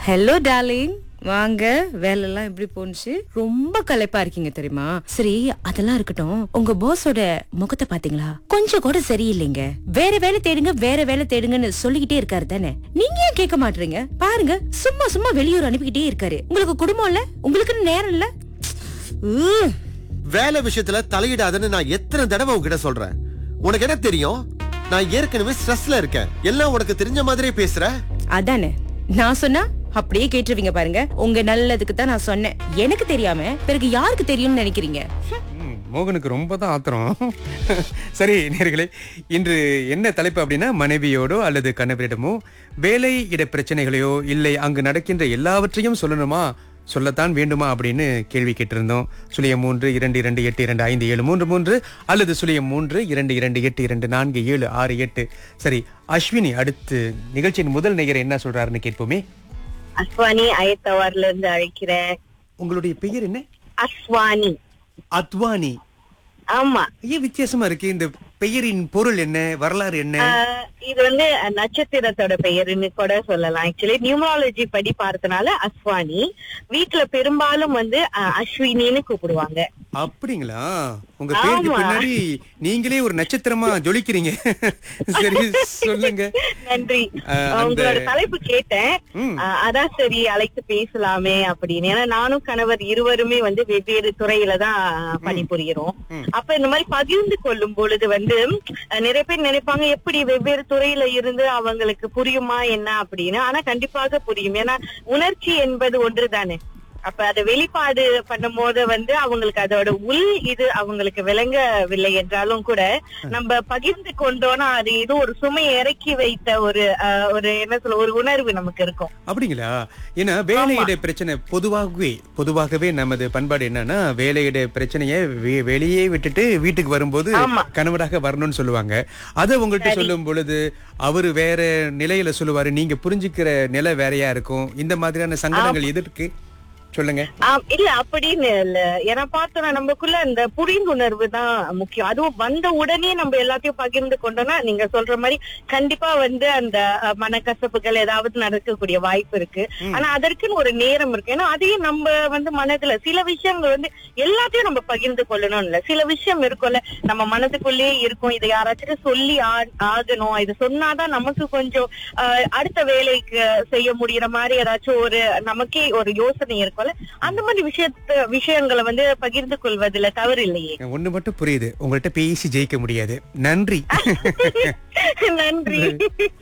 Hello darling வாங்க வேலைலாம் எப்படி போணுச்சு ரொம்ப களைப்பா இருக்கீங்க தெரியுமா சரி அதெல்லாம் இருக்கட்டும் உங்க பாஸோட முகத்தை பாத்தீங்களா கொஞ்சம் கூட சரியில்லைங்க வேற வேலை தேடுங்க வேற வேலை தேடுங்கன்னு சொல்லிக்கிட்டே இருக்காரு தானே நீங்க ஏன் கேட்க மாட்டீங்க பாருங்க சும்மா சும்மா வெளியூர் அனுப்பிக்கிட்டே இருக்காரு உங்களுக்கு குடும்பம் இல்ல உங்களுக்குன்னு நேரம் இல்ல ஊ. வேலை விஷயத்துல தலையிடாதன்னு நான் எத்தனை தடவை உன்கிட்ட சொல்றேன் உனக்கு என்ன தெரியும் நான் ஏற்கனவே ஸ்ட்ரெஸ்ல இருக்கேன் எல்லாம் உனக்கு தெரிஞ்ச மாதிரியே பேசுற அதானே நான் சொன்னா அப்படியே கேட்டுருவீங்க பாருங்க உங்க நல்லதுக்கு தான் நான் சொன்னேன் எனக்கு தெரியாம பிறகு யாருக்கு தெரியும்னு நினைக்கிறீங்க ம், மோகனுக்கு ரொம்ப தான் ஆத்திரம் சரி நேர்களே இன்று என்ன தலைப்பு அப்படின்னா மனைவியோடோ அல்லது கணவரிடமோ வேலை இட பிரச்சனைகளையோ இல்லை அங்கு நடக்கின்ற எல்லாவற்றையும் சொல்லணுமா சொல்லத்தான் வேண்டுமா அப்படின்னு கேள்வி கேட்டிருந்தோம் சுழியம் மூன்று இரண்டு இரண்டு எட்டு இரண்டு ஐந்து ஏழு மூன்று மூன்று அல்லது சுழியம் மூன்று இரண்டு இரண்டு எட்டு இரண்டு நான்கு ஏழு ஆறு எட்டு சரி அஸ்வினி அடுத்து நிகழ்ச்சியின் முதல் நேயர் என்ன சொல்றாருன்னு கேட்போமே அஸ்வானி அயத்தவார்ல இருந்து அழைக்கிறேன் உங்களுடைய பெயர் என்ன அஸ்வானி அத்வானி ஆமா ஏன் வித்தியாசமா இருக்கு இந்த பெயரின் பொருள் என்ன வரலாறு என்ன ஆஹ் இது வந்து நட்சத்திரத்தோட பெயருன்னு கூட சொல்லலாம் ஆக்சுவலி நியூமராலஜி படி பார்த்தனால அஸ்வானி வீட்டுல பெரும்பாலும் வந்து அஹ், அஸ்வினின்னு கூப்பிடுவாங்க அப்படிங்களா உங்க பேருக்கு ஆமா. பின்னாடி நீங்களே ஒரு நட்சத்திரமா ஜொலிக்கிறீங்க சரி சொல்லுங்க நன்றி ஆஹ், அந்த- உங்களோட தலைப்பு கேட்டேன் ம். ஆஹ், அதான் சரி அழைத்து பேசலாமே அப்படின்னு ஏன்னா நானும் கணவர் இருவருமே வந்து வெவ்வேறு துறையில தான் பணிபுரிகிறோம் ம். அப்ப இந்த மாதிரி பகிர்ந்து கொள்ளும் பொழுது வந்து அஹ், நிறைய பேர் நினைப்பாங்க எப்படி வெவ்வேறு துறையில இருந்து அவங்களுக்கு புரியுமா என்ன அப்படின்னு ஆனா கண்டிப்பாக புரியும் ஏன்னா உணர்ச்சி என்பது ஒன்றுதானே அப்ப அதை வெளிப்பாடு பண்ணும் போது வந்து அவங்களுக்கு அதோட உள் இது அவங்களுக்கு விளங்கவில்லை என்றாலும் கூட நம்ம பகிர்ந்து கொண்டோம்னா அது இது ஒரு சுமை இறக்கி வைத்த ஒரு அஹ், ஒரு என்ன சொல்ல ஒரு உணர்வு நமக்கு இருக்கும் அப்படிங்களா ஏன்னா வேலையிட பிரச்சனை பொதுவாகவே பொதுவாகவே நமது பண்பாடு என்னன்னா வேலையிட பிரச்சனைய வெ- வெளியே விட்டுட்டு வீட்டுக்கு வரும்போது ஆமா. கணவராக வரணும்னு சொல்லுவாங்க அதை உங்கள்கிட்ட சொல்லும் பொழுது அவரு வேற நிலையில சொல்லுவாரு நீங்க புரிஞ்சுக்கிற நிலை வேறையா இருக்கும் இந்த மாதிரியான சங்கடங்கள் எதற்கு சொல்லுங்க ஆம், இல்ல அப்படின்னு இல்ல ஏன்னா பார்த்தோம்னா நமக்குள்ள இந்த புரிந்துணர்வு தான் முக்கியம் அதுவும் வந்த உடனே நம்ம எல்லாத்தையும் பகிர்ந்து கொண்டோம்னா நீங்க சொல்ற மாதிரி கண்டிப்பா வந்து அந்த அஹ், மனக்கசப்புகள் ஏதாவது நடக்கக்கூடிய வாய்ப்பு இருக்கு ஆனா அதற்குன்னு ஒரு நேரம் இருக்கு ஏன்னா அதையும் நம்ம வந்து மனதுல சில விஷயங்கள் வந்து எல்லாத்தையும் நம்ம பகிர்ந்து கொள்ளணும் இல்ல சில விஷயம் இருக்கும்ல நம்ம மனதுக்குள்ளேயே இருக்கும் இதை யாராச்சும் சொல்லி ஆ- ஆகணும் இது சொன்னாதான் நமக்கு கொஞ்சம் அஹ், அடுத்த வேலைக்கு செய்ய முடியற மாதிரி ஏதாச்சும் ஒரு நமக்கே ஒரு யோசனை இருக்கும்ல அந்த மாதிரி விஷயத்த விஷயங்களை வந்து பகிர்ந்து கொள்வதுல தவறு இல்லையே ஒண்ணு மட்டும் புரியுது உங்கள்கிட்ட பேசி ஜெயிக்க முடியாது நன்றி நன்றி